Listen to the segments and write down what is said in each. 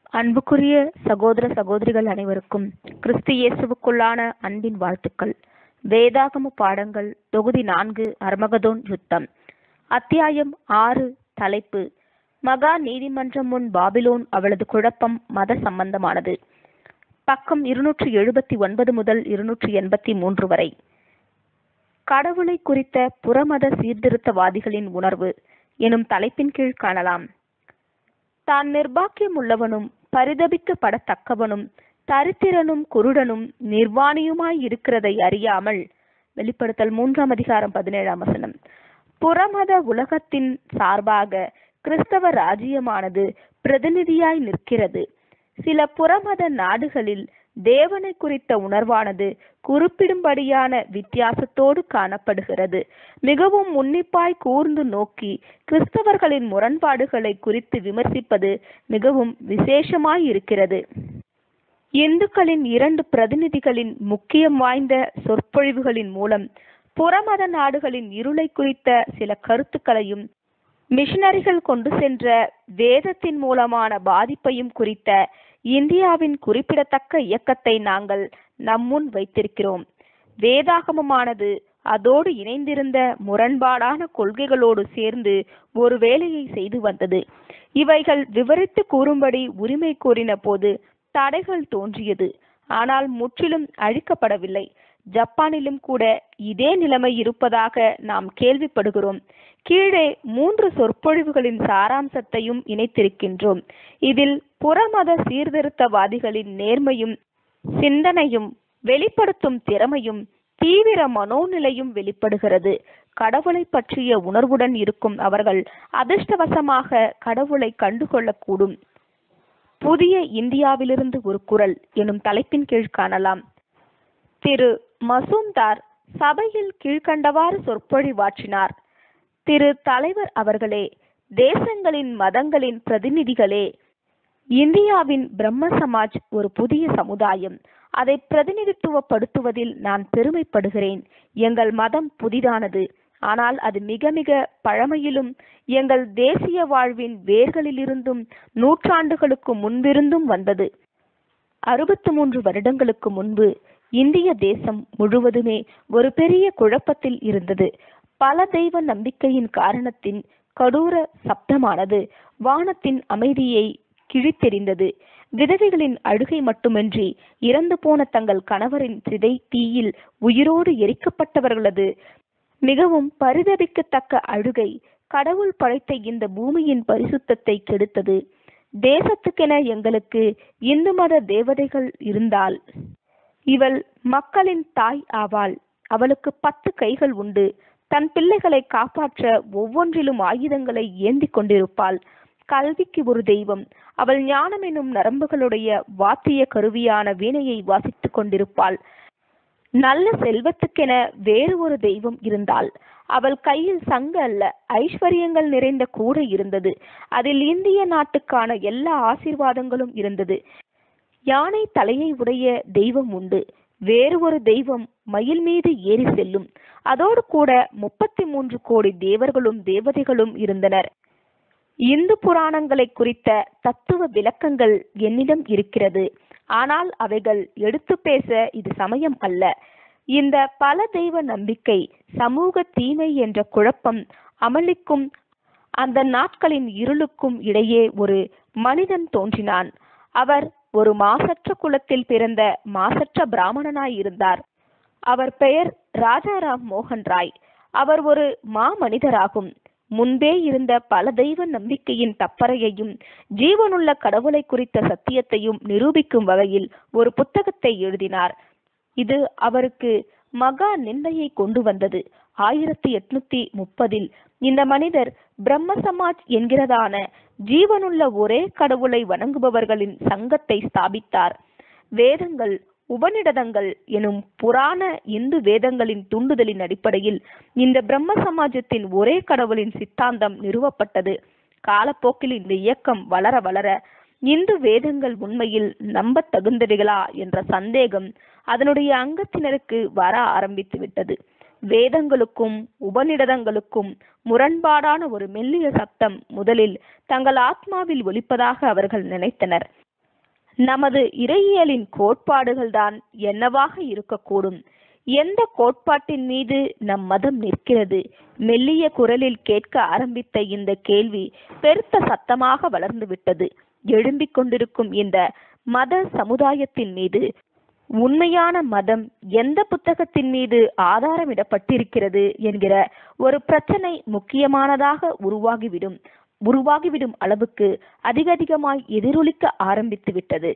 அன்புக்குரிய சகோதர சகோதரிகள் அனைவருக்கும் கிறிஸ்து இயேசுவுக்குள்ளான அன்பின் வாழ்த்துக்கள் வேதாகம பாடங்கள் தொகுதி நான்கு அர்மகதோன் யுத்தம் அத்தியாயம் ஆறு தலைப்பு மகா நீதிமன்றம் முன் பாபிலோன் அவளது குழப்பம் மத சம்பந்தமானது பக்கம் இருநூற்றி எழுபத்தி ஒன்பது முதல் இருநூற்றி எண்பத்தி மூன்று வரை கடவுளை குறித்த புறமத சீர்திருத்தவாதிகளின் உணர்வு எனும் தலைப்பின் கீழ் காணலாம் தான் நிர்பாக்கியம் உள்ளவனும் பரிதபிக்கப்படத்தக்கவனும் தரித்திரனும் குருடனும் நிர்வாணியுமாய் இருக்கிறதை அறியாமல் வெளிப்படுத்தல் மூன்றாம் அதிகாரம் பதினேழாம் வசனம் புறமத உலகத்தின் சார்பாக கிறிஸ்தவ ராஜ்யமானது பிரதிநிதியாய் நிற்கிறது சில புறமத நாடுகளில் தேவனை குறித்த உணர்வானது குறிப்பிடும்படியான வித்தியாசத்தோடு காணப்படுகிறது மிகவும் உன்னிப்பாய் கூர்ந்து நோக்கி கிறிஸ்தவர்களின் முரண்பாடுகளை குறித்து விமர்சிப்பது மிகவும் விசேஷமாய் இருக்கிறது இந்துக்களின் இரண்டு பிரதிநிதிகளின் முக்கியம் வாய்ந்த சொற்பொழிவுகளின் மூலம் புறமத நாடுகளின் இருளை குறித்த சில கருத்துக்களையும் மிஷனரிகள் கொண்டு சென்ற வேதத்தின் மூலமான பாதிப்பையும் குறித்த இந்தியாவின் குறிப்பிடத்தக்க இயக்கத்தை நாங்கள் நம்முன் வைத்திருக்கிறோம் வேதாகமமானது அதோடு இணைந்திருந்த முரண்பாடான கொள்கைகளோடு சேர்ந்து ஒரு வேலையை செய்து வந்தது இவைகள் விவரித்து கூறும்படி உரிமை கோரின போது தடைகள் தோன்றியது ஆனால் முற்றிலும் அழிக்கப்படவில்லை ஜப்பானிலும் கூட இதே நிலைமை இருப்பதாக நாம் கேள்விப்படுகிறோம் கீழே மூன்று சொற்பொழிவுகளின் சாராம்சத்தையும் இணைத்திருக்கின்றோம் இதில் புறமத சீர்திருத்தவாதிகளின் நேர்மையும் சிந்தனையும் வெளிப்படுத்தும் திறமையும் தீவிர மனோநிலையும் வெளிப்படுகிறது கடவுளை பற்றிய உணர்வுடன் இருக்கும் அவர்கள் அதிர்ஷ்டவசமாக கடவுளை கண்டுகொள்ளக்கூடும் புதிய இந்தியாவிலிருந்து ஒரு குரல் எனும் தலைப்பின் கீழ் காணலாம் திரு மசூம்தார் சபையில் கீழ்கண்டவாறு சொற்பொழிவாற்றினார் திரு தலைவர் அவர்களே தேசங்களின் மதங்களின் பிரதிநிதிகளே இந்தியாவின் பிரம்ம சமாஜ் ஒரு புதிய சமுதாயம் அதை பிரதிநிதித்துவப்படுத்துவதில் நான் பெருமைப்படுகிறேன் எங்கள் மதம் புதிதானது ஆனால் அது மிக மிக பழமையிலும் எங்கள் தேசிய வாழ்வின் வேர்களிலிருந்தும் நூற்றாண்டுகளுக்கு முன்பிருந்தும் வந்தது அறுபத்து மூன்று வருடங்களுக்கு முன்பு இந்திய தேசம் முழுவதுமே ஒரு பெரிய குழப்பத்தில் இருந்தது பல தெய்வ நம்பிக்கையின் காரணத்தின் கடூர சப்தமானது வானத்தின் அமைதியை கிழித்தெறிந்தது விதவைகளின் அழுகை மட்டுமின்றி இறந்து போன தங்கள் கணவரின் சிதை தீயில் உயிரோடு எரிக்கப்பட்டவர்களது மிகவும் பரிதபிக்கத்தக்க அழுகை கடவுள் படைத்த இந்த பூமியின் பரிசுத்தத்தை கெடுத்தது தேசத்துக்கென எங்களுக்கு இந்து மத தேவதைகள் இருந்தால் இவள் மக்களின் தாய் ஆவாள் அவளுக்கு பத்து கைகள் உண்டு தன் பிள்ளைகளை காப்பாற்ற ஒவ்வொன்றிலும் ஆயுதங்களை ஏந்தி கொண்டிருப்பாள் கல்விக்கு ஒரு தெய்வம் அவள் ஞானம் எனும் நரம்புகளுடைய வாத்திய கருவியான வீணையை வாசித்துக் கொண்டிருப்பாள் நல்ல செல்வத்துக்கென வேறு ஒரு தெய்வம் இருந்தால் அவள் கையில் சங்கு அல்ல ஐஸ்வர்யங்கள் நிறைந்த கூடை இருந்தது அதில் இந்திய நாட்டுக்கான எல்லா ஆசீர்வாதங்களும் இருந்தது யானை தலையை உடைய தெய்வம் உண்டு வேறு ஒரு தெய்வம் மயில் மீது ஏறி செல்லும் அதோடு கூட முப்பத்தி மூன்று கோடி தேவர்களும் தேவதைகளும் இருந்தனர் இந்து புராணங்களை குறித்த தத்துவ விளக்கங்கள் என்னிடம் இருக்கிறது ஆனால் அவைகள் எடுத்து பேச இது சமயம் அல்ல இந்த பல தெய்வ நம்பிக்கை சமூக தீமை என்ற குழப்பம் அமளிக்கும் அந்த நாட்களின் இருளுக்கும் இடையே ஒரு மனிதன் தோன்றினான் அவர் ஒரு மாசற்ற குலத்தில் பிறந்த மாசற்ற பிராமணனாய் இருந்தார் அவர் பெயர் ராஜாராம் மோகன் ராய் அவர் ஒரு மாமனிதராகும் முன்பே இருந்த பல தெய்வ நம்பிக்கையின் தப்பறையையும் ஜீவனுள்ள கடவுளை குறித்த சத்தியத்தையும் நிரூபிக்கும் வகையில் ஒரு புத்தகத்தை எழுதினார் இது அவருக்கு மகா நிந்தையை கொண்டு வந்தது ஆயிரத்தி எட்நூத்தி முப்பதில் இந்த மனிதர் பிரம்ம சமாஜ் என்கிறதான ஜீவனுள்ள ஒரே கடவுளை வணங்குபவர்களின் சங்கத்தை ஸ்தாபித்தார் வேதங்கள் உபநிடதங்கள் எனும் புராண இந்து வேதங்களின் தூண்டுதலின் அடிப்படையில் இந்த பிரம்ம சமாஜத்தின் ஒரே கடவுளின் சித்தாந்தம் நிறுவப்பட்டது காலப்போக்கில் இந்த இயக்கம் வளர வளர இந்து வேதங்கள் உண்மையில் நம்பத் தகுந்தவைகளா என்ற சந்தேகம் அதனுடைய அங்கத்தினருக்கு வர ஆரம்பித்து விட்டது வேதங்களுக்கும் உபநிடதங்களுக்கும் முரண்பாடான ஒரு மெல்லிய சத்தம் முதலில் தங்கள் ஆத்மாவில் ஒலிப்பதாக அவர்கள் நினைத்தனர் நமது இறையியலின் கோட்பாடுகள்தான் என்னவாக இருக்கக்கூடும் எந்த கோட்பாட்டின் மீது நம் மதம் நிற்கிறது மெல்லிய குரலில் கேட்க ஆரம்பித்த இந்த கேள்வி பெருத்த சத்தமாக வளர்ந்து விட்டது எழும்பிக் கொண்டிருக்கும் இந்த மத சமுதாயத்தின் மீது உண்மையான மதம் எந்த புத்தகத்தின் மீது ஆதாரமிடப்பட்டிருக்கிறது என்கிற ஒரு பிரச்சனை முக்கியமானதாக உருவாகிவிடும் உருவாகிவிடும் அளவுக்கு அதிக அதிகமாய் எதிரொலிக்க ஆரம்பித்து விட்டது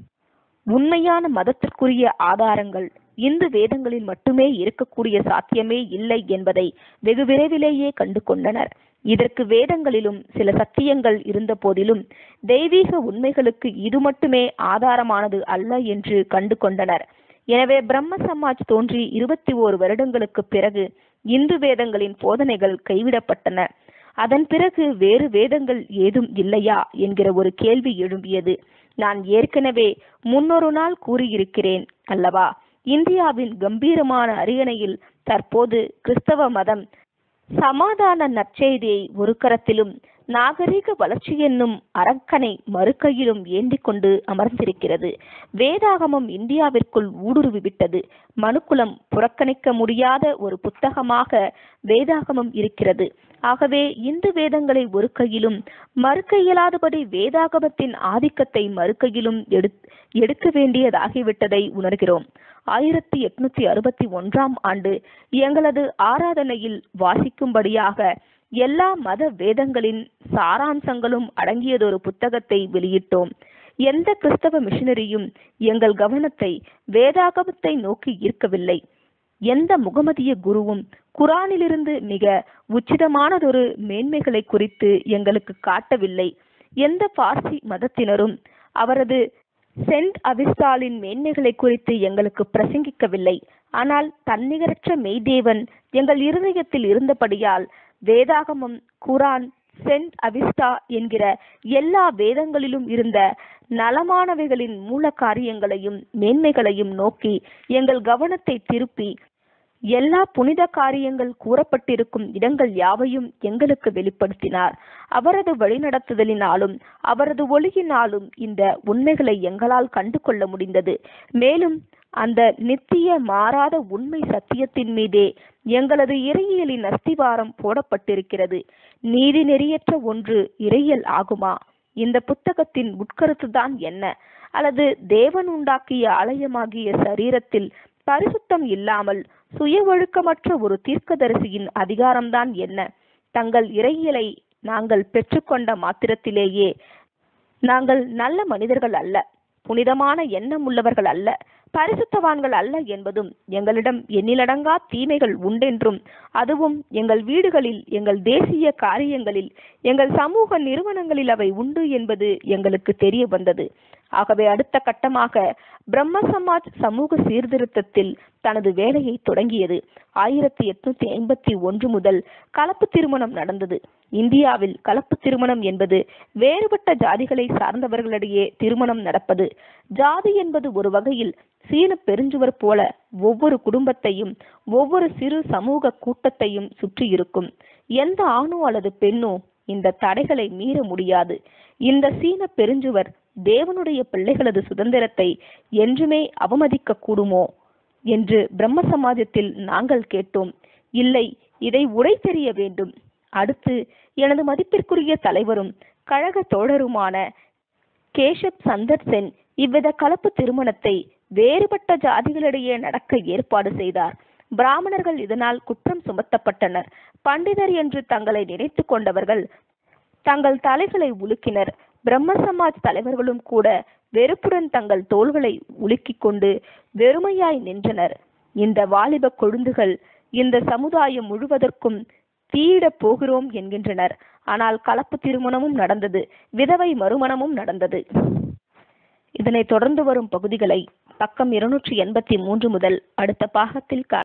உண்மையான மதத்திற்குரிய ஆதாரங்கள் இந்து வேதங்களில் மட்டுமே இருக்கக்கூடிய சாத்தியமே இல்லை என்பதை வெகு விரைவிலேயே கண்டு கொண்டனர் இதற்கு வேதங்களிலும் சில சத்தியங்கள் இருந்த போதிலும் தெய்வீக உண்மைகளுக்கு இது மட்டுமே ஆதாரமானது அல்ல என்று கண்டு கொண்டனர் எனவே பிரம்ம சமாஜ் தோன்றி இருபத்தி ஓரு வருடங்களுக்கு பிறகு இந்து வேதங்களின் போதனைகள் கைவிடப்பட்டன அதன் பிறகு வேறு வேதங்கள் ஏதும் இல்லையா என்கிற ஒரு கேள்வி எழும்பியது நான் ஏற்கனவே முன்னொரு நாள் கூறியிருக்கிறேன் அல்லவா இந்தியாவின் கம்பீரமான அரியணையில் தற்போது கிறிஸ்தவ மதம் சமாதான நற்செய்தியை ஒரு கரத்திலும் நாகரிக வளர்ச்சி என்னும் அரக்கனை மறுக்கையிலும் ஏந்தி கொண்டு அமர்ந்திருக்கிறது வேதாகமம் இந்தியாவிற்குள் ஊடுருவி விட்டது மனுக்குலம் புறக்கணிக்க முடியாத ஒரு புத்தகமாக வேதாகமம் இருக்கிறது ஆகவே இந்து வேதங்களை ஒரு கையிலும் மறுக்க இயலாதபடி வேதாகமத்தின் ஆதிக்கத்தை மறுக்கையிலும் எடு எடுக்க வேண்டியதாகிவிட்டதை உணர்கிறோம் ஆயிரத்தி எட்நூத்தி அறுபத்தி ஒன்றாம் ஆண்டு எங்களது ஆராதனையில் வாசிக்கும்படியாக எல்லா மத வேதங்களின் சாராம்சங்களும் அடங்கியதொரு புத்தகத்தை வெளியிட்டோம் எந்த கிறிஸ்தவ மிஷனரியும் எங்கள் கவனத்தை வேதாகமத்தை நோக்கி ஈர்க்கவில்லை எந்த முகமதிய குருவும் குரானிலிருந்து மிக உச்சிதமானதொரு மேன்மைகளை குறித்து எங்களுக்கு காட்டவில்லை எந்த பார்சி மதத்தினரும் அவரது சென்ட் அவிஸ்தாலின் மேன்மைகளை குறித்து எங்களுக்கு பிரசங்கிக்கவில்லை ஆனால் தன்னிகரற்ற மெய்தேவன் எங்கள் இருதயத்தில் இருந்தபடியால் வேதாகமம் குரான் சென்ட் அவிஸ்டா என்கிற எல்லா வேதங்களிலும் இருந்த நலமானவைகளின் மூல காரியங்களையும் மேன்மைகளையும் நோக்கி எங்கள் கவனத்தை திருப்பி எல்லா புனித காரியங்கள் கூறப்பட்டிருக்கும் இடங்கள் யாவையும் எங்களுக்கு வெளிப்படுத்தினார் அவரது வழிநடத்துதலினாலும் அவரது ஒளியினாலும் இந்த உண்மைகளை எங்களால் கண்டு கொள்ள முடிந்தது மேலும் அந்த நித்திய மாறாத உண்மை சத்தியத்தின் மீதே எங்களது இறையியலின் அஸ்திவாரம் போடப்பட்டிருக்கிறது நீதி நெறியற்ற ஒன்று இறையியல் ஆகுமா இந்த புத்தகத்தின் உட்கருத்துதான் என்ன அல்லது தேவன் உண்டாக்கிய ஆலயமாகிய சரீரத்தில் பரிசுத்தம் இல்லாமல் சுய ஒழுக்கமற்ற ஒரு தீர்க்கதரிசியின் அதிகாரம்தான் என்ன தங்கள் இறையியலை நாங்கள் பெற்றுக்கொண்ட மாத்திரத்திலேயே நாங்கள் நல்ல மனிதர்கள் அல்ல புனிதமான எண்ணம் உள்ளவர்கள் அல்ல பரிசுத்தவான்கள் அல்ல என்பதும் எங்களிடம் எண்ணிலடங்கா தீமைகள் உண்டென்றும் அதுவும் எங்கள் வீடுகளில் எங்கள் தேசிய காரியங்களில் எங்கள் சமூக நிறுவனங்களில் அவை உண்டு என்பது எங்களுக்கு தெரிய வந்தது ஆகவே அடுத்த கட்டமாக பிரம்ம சமாஜ் சமூக சீர்திருத்தத்தில் தனது வேலையை தொடங்கியது ஆயிரத்தி எட்நூத்தி ஐம்பத்தி ஒன்று முதல் கலப்பு திருமணம் நடந்தது இந்தியாவில் கலப்பு திருமணம் என்பது வேறுபட்ட ஜாதிகளை சார்ந்தவர்களிடையே திருமணம் நடப்பது ஜாதி என்பது ஒரு வகையில் சீன பெருஞ்சுவர் போல ஒவ்வொரு குடும்பத்தையும் ஒவ்வொரு சிறு சமூக கூட்டத்தையும் சுற்றி இருக்கும் எந்த ஆணோ அல்லது பெண்ணோ இந்த தடைகளை மீற முடியாது இந்த சீன பெருஞ்சுவர் தேவனுடைய பிள்ளைகளது சுதந்திரத்தை என்றுமே அவமதிக்க கூடுமோ என்று பிரம்ம சமாஜத்தில் நாங்கள் கேட்டோம் இல்லை இதை உடை தெரிய வேண்டும் அடுத்து எனது மதிப்பிற்குரிய தலைவரும் கழக தோழருமான கேஷப் சந்தர் சென் இவ்வித கலப்பு திருமணத்தை வேறுபட்ட ஜாதிகளிடையே நடக்க ஏற்பாடு செய்தார் பிராமணர்கள் இதனால் குற்றம் சுமத்தப்பட்டனர் பண்டிதர் என்று தங்களை நினைத்து கொண்டவர்கள் தங்கள் தலைகளை உலுக்கினர் பிரம்ம சமாஜ் தலைவர்களும் கூட வெறுப்புடன் தங்கள் தோள்களை உலுக்கிக் கொண்டு வெறுமையாய் நின்றனர் இந்த வாலிப கொழுந்துகள் இந்த சமுதாயம் முழுவதற்கும் தீயிடப் போகிறோம் என்கின்றனர் ஆனால் கலப்பு திருமணமும் நடந்தது விதவை மறுமணமும் நடந்தது இதனை தொடர்ந்து வரும் பகுதிகளை பக்கம் இருநூற்றி எண்பத்தி மூன்று முதல் அடுத்த பாகத்தில்